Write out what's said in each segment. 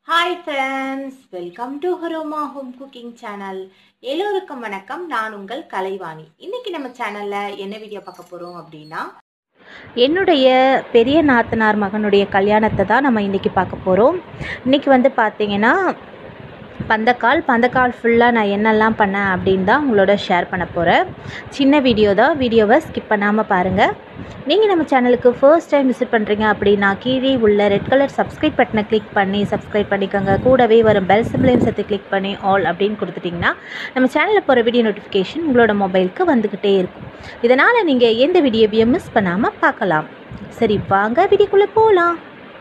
hi friends welcome to ஹரோமா home cooking channel எல்லோருக்கும் வணக்கம் நான் உங்கள் கலைவாணி இன்னைக்கு நம்ம சேனல்ல என்ன வீடியோ பார்க்க போறோம் அப்படின்னா என்னுடைய பெரிய நாத்தனார் மகனுடைய கல்யாணத்தை தான் நம்ம இன்றைக்கி பார்க்க போகிறோம் இன்றைக்கி வந்து பார்த்தீங்கன்னா பந்தக்கால் பந்தக்கால் ஃபுல்லாக நான் என்னெல்லாம் பண்ணேன் அப்படின்னு தான் உங்களோட ஷேர் பண்ண போகிறேன் சின்ன வீடியோ தான் வீடியோவை ஸ்கிப் பண்ணாமல் பாருங்கள் நீங்கள் நம்ம சேனலுக்கு ஃபர்ஸ்ட் டைம் விசிட் பண்ணுறீங்க அப்படின்னா கீழே உள்ள ரெட் கலர் சப்ஸ்கிரைப் பட்டனை கிளிக் பண்ணி சப்ஸ்கிரைப் பண்ணிக்கோங்க கூடவே வரும் பெல் சிம்பிளையும் சேர்த்து கிளிக் பண்ணி ஆல் அப்படின்னு கொடுத்துட்டிங்கன்னா நம்ம சேனலில் போகிற வீடியோ நோட்டிஃபிகேஷன் உங்களோட மொபைலுக்கு வந்துக்கிட்டே இருக்கும் இதனால் நீங்கள் எந்த வீடியோவையும் மிஸ் பண்ணாமல் பார்க்கலாம் சரி வாங்க வீடியோக்குள்ளே போகலாம்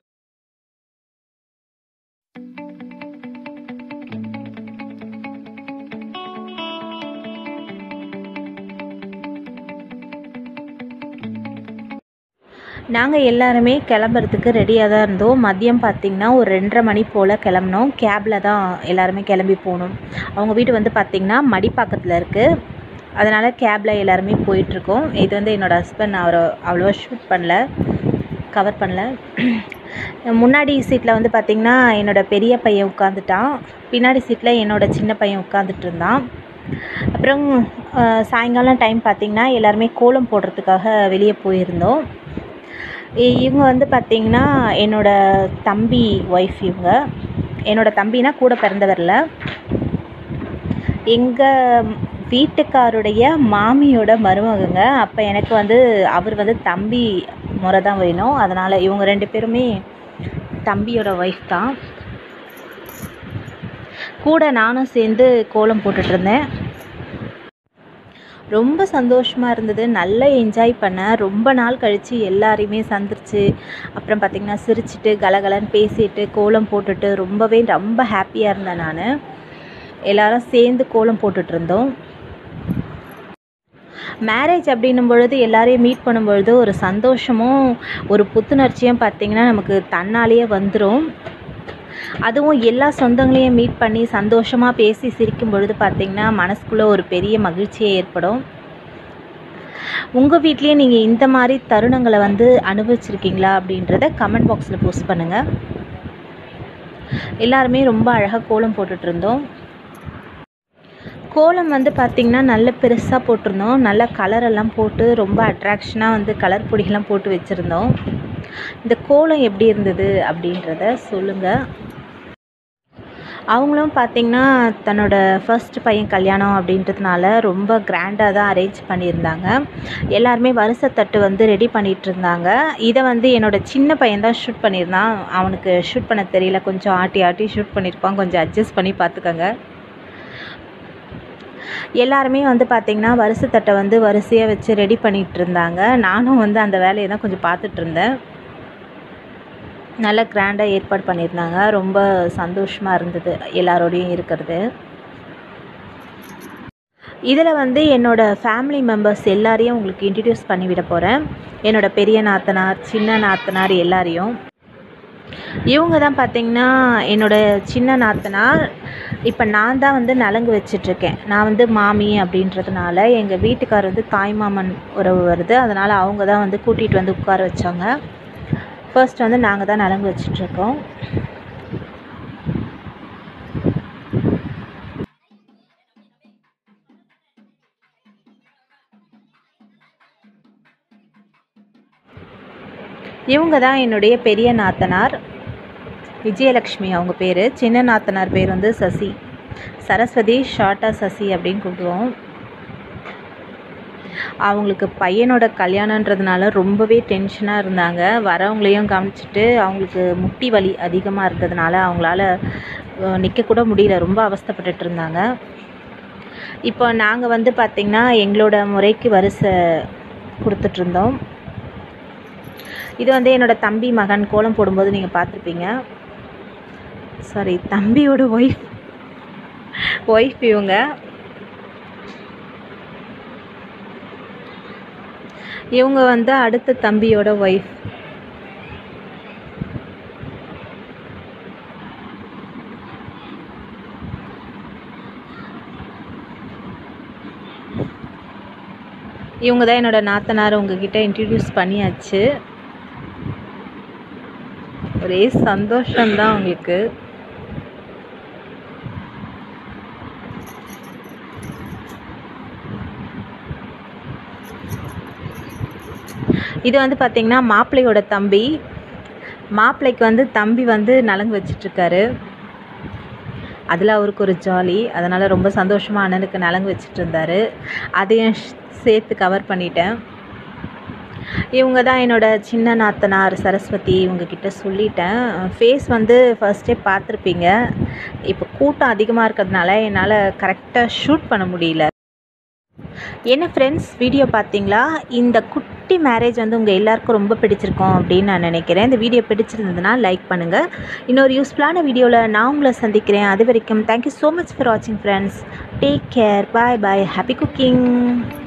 நாங்கள் எல்லாருமே கிளம்புறதுக்கு ரெடியாக தான் இருந்தோம் மதியம் பார்த்திங்கன்னா ஒரு ரெண்டரை மணி போல் கிளம்புனோம் கேபில் தான் எல்லாருமே கிளம்பி போகணும் அவங்க வீடு வந்து பார்த்திங்கன்னா மடிப்பாக்கத்தில் இருக்குது அதனால் கேபில் எல்லாருமே போயிட்டுருக்கோம் இது வந்து என்னோடய ஹஸ்பண்ட் அவரை அவ்வளோவா ஷூட் பண்ணல கவர் பண்ணல முன்னாடி சீட்டில் வந்து பார்த்திங்கன்னா என்னோடய பெரிய பையன் உட்காந்துட்டான் பின்னாடி சீட்டில் என்னோடய சின்ன பையன் உட்காந்துட்டு இருந்தான் அப்புறம் அஹ், சாயங்காலம் டைம் பார்த்திங்கன்னா எல்லாருமே கோலம் போடுறதுக்காக வெளியே போயிருந்தோம் இ- இவங்க வந்து பார்த்திங்கன்னா என்னோட தம்பி ஒய்ஃப் இவங்க என்னோட தம்பினா கூட பிறந்தவரில் எங்கள் வீட்டுக்காருடைய மாமியோட மருமகங்க அப்போ எனக்கு வந்து அவர் வந்து தம்பி முறை தான் வேணும் அதனால் இவங்க ரெண்டு பேருமே தம்பியோட ஒய்ஃப் தான் கூட நானும் சேர்ந்து கோலம் போட்டுட்டு இருந்தேன் ரொம்ப சந்தோஷமாக இருந்தது நல்லா என்ஜாய் பண்ணேன் ரொம்ப நாள் கழித்து எல்லாரையுமே சந்திரிச்சு அப்புறம் பார்த்திங்கன்னா சிரிச்சிட்டு கலகலன்னு பேசிட்டு கோலம் போட்டுட்டு ரொம்பவே ரொம்ப ஹாப்பியாக இருந்தேன் நான் எல்லாரும் சேர்ந்து கோலம் போட்டுட்டு இருந்தோம் மேரேஜ் அப்படின்னும் பொழுது எல்லாரையும் மீட் பண்ணும் பொழுது ஒரு சந்தோஷமும் ஒரு புத்துணர்ச்சியும் பார்த்திங்கன்னா நமக்கு தன்னாலேயே வந்துடும் அதுவும் எல்லா சொந்தங்களையும் மீட் பண்ணி சந்தோஷமாக பேசி சிரிக்கும் பொழுது பார்த்திங்கன்னா மனசுக்குள்ளே ஒரு பெரிய மகிழ்ச்சியே ஏற்படும் உங்கள் வீட்லேயே நீங்கள் இந்த மாதிரி தருணங்களை வந்து அனுபவிச்சிருக்கீங்களா அப்படின்றத கமெண்ட் பாக்ஸில் போஸ்ட் பண்ணுங்கள் எல்லாருமே ரொம்ப அழகாக கோலம் போட்டுட்டு இருந்தோம் கோலம் வந்து பார்த்திங்கன்னா நல்ல பெருசாக போட்டிருந்தோம் நல்ல கலரெல்லாம் போட்டு ரொம்ப அட்ராக்ஷனாக வந்து கலர் பொடிகள்லாம் போட்டு வச்சுருந்தோம் இந்த கோலம் எப்படி இருந்தது அப்படின்றத சொல்லுங்கள் அவங்களும் பார்த்திங்கன்னா தன்னோட ஃபர்ஸ்ட் பையன் கல்யாணம் அப்படின்றதுனால ரொம்ப கிராண்டாக தான் அரேஞ்ச் பண்ணியிருந்தாங்க எல்லாருமே வருஷத்தட்டு வந்து ரெடி பண்ணிகிட்டு இருந்தாங்க இதை வந்து என்னோட சின்ன பையன் தான் ஷூட் பண்ணியிருந்தான் அவனுக்கு ஷூட் பண்ண தெரியல கொஞ்சம் ஆட்டி ஆட்டி ஷூட் பண்ணியிருப்பான் கொஞ்சம் அட்ஜஸ்ட் பண்ணி பார்த்துக்கோங்க எல்லாருமே வந்து பார்த்திங்கன்னா வருஷத்தட்டை வந்து வரிசையாக வச்சு ரெடி பண்ணிகிட்டு இருந்தாங்க நானும் வந்து அந்த வேலையை தான் கொஞ்சம் பார்த்துட்டு இருந்தேன் நல்ல கிராண்டாக ஏற்பாடு பண்ணியிருந்தாங்க ரொம்ப சந்தோஷமாக இருந்தது எல்லாரோடையும் இருக்கிறது இதில் வந்து என்னோடய ஃபேமிலி மெம்பர்ஸ் எல்லாரையும் உங்களுக்கு இன்ட்ரடியூஸ் பண்ணிவிட போகிறேன் என்னோட பெரிய நாத்தனார் சின்ன நாத்தனார் எல்லாரையும் இவங்க தான் பார்த்தீங்கன்னா என்னோட சின்ன நாத்தனார் இப்போ நான் தான் வந்து நலங்கு வச்சிட்ருக்கேன் நான் வந்து மாமி அப்படின்றதுனால எங்கள் வீட்டுக்கார் வந்து தாய்மாமன் உறவு வருது அதனால் அவங்க தான் வந்து கூட்டிகிட்டு வந்து உட்கார வச்சாங்க ஃபர்ஸ்ட் வந்து நாங்கள் தான் நலங்கு வச்சிட்ருக்கோம் இவங்க தான் என்னுடைய பெரிய நாத்தனார் விஜயலக்ஷ்மி அவங்க பேர் சின்ன நாத்தனார் பேர் வந்து சசி சரஸ்வதி ஷார்ட்டா சசி அப்படின்னு கூப்பிடுவோம் அவங்களுக்கு பையனோட கல்யாணன்றதுனால ரொம்பவே டென்ஷனாக இருந்தாங்க வரவங்களையும் கவனிச்சிட்டு அவங்களுக்கு முட்டி வலி அதிகமாக இருந்ததுனால அவங்களால நிற்கக்கூட முடியல ரொம்ப அவஸ்தைப்பட்டுட்டு இருந்தாங்க இப்போ நாங்கள் வந்து பார்த்திங்கன்னா எங்களோட முறைக்கு வரிசை கொடுத்துட்ருந்தோம் இது வந்து என்னோட தம்பி மகன் கோலம் போடும்போது நீங்கள் பார்த்துருப்பீங்க சாரி தம்பியோட ஒய்ஃப் ஒய்ஃப் இவங்க இவங்க வந்து அடுத்த தம்பியோட ஒய்ஃப் இவங்க தான் என்னோட நாத்தனார் உங்ககிட்ட இன்ட்ரடியூஸ் பண்ணியாச்சு ஒரே சந்தோஷம்தான் அவங்களுக்கு இது வந்து பார்த்திங்கன்னா மாப்பிள்ளையோட தம்பி மாப்பிள்ளைக்கு வந்து தம்பி வந்து நலங்கு வச்சிட்ருக்காரு அதில் அவருக்கு ஒரு ஜாலி அதனால் ரொம்ப சந்தோஷமாக அண்ணனுக்கு நலங்கு வச்சுட்டு இருந்தார் அதையும் ஷ்- சேர்த்து கவர் பண்ணிட்டேன் இவங்க தான் என்னோட சின்ன நாத்தனார் சரஸ்வதி இவங்கக்கிட்ட சொல்லிட்டேன் ஃபேஸ் வந்து ஃபர்ஸ்டே பார்த்துருப்பீங்க இப்போ கூட்டம் அதிகமாக இருக்கிறதுனால என்னால் கரெக்டாக ஷூட் பண்ண முடியல என்ன ஃப்ரெண்ட்ஸ் வீடியோ பார்த்தீங்களா இந்த குட்டி மேரேஜ் வந்து உங்கள் எல்லாருக்கும் ரொம்ப பிடிச்சிருக்கும் அப்படின்னு நான் நினைக்கிறேன் இந்த வீடியோ பிடிச்சிருந்ததுன்னா லைக் பண்ணுங்கள் இன்னொரு யூஸ்ஃபுல்லான வீடியோவில் நான் உங்களை சந்திக்கிறேன் அது வரைக்கும் தேங்க்யூ ஸோ மச் ஃபார் வாட்சிங் friends take care bye bye happy cooking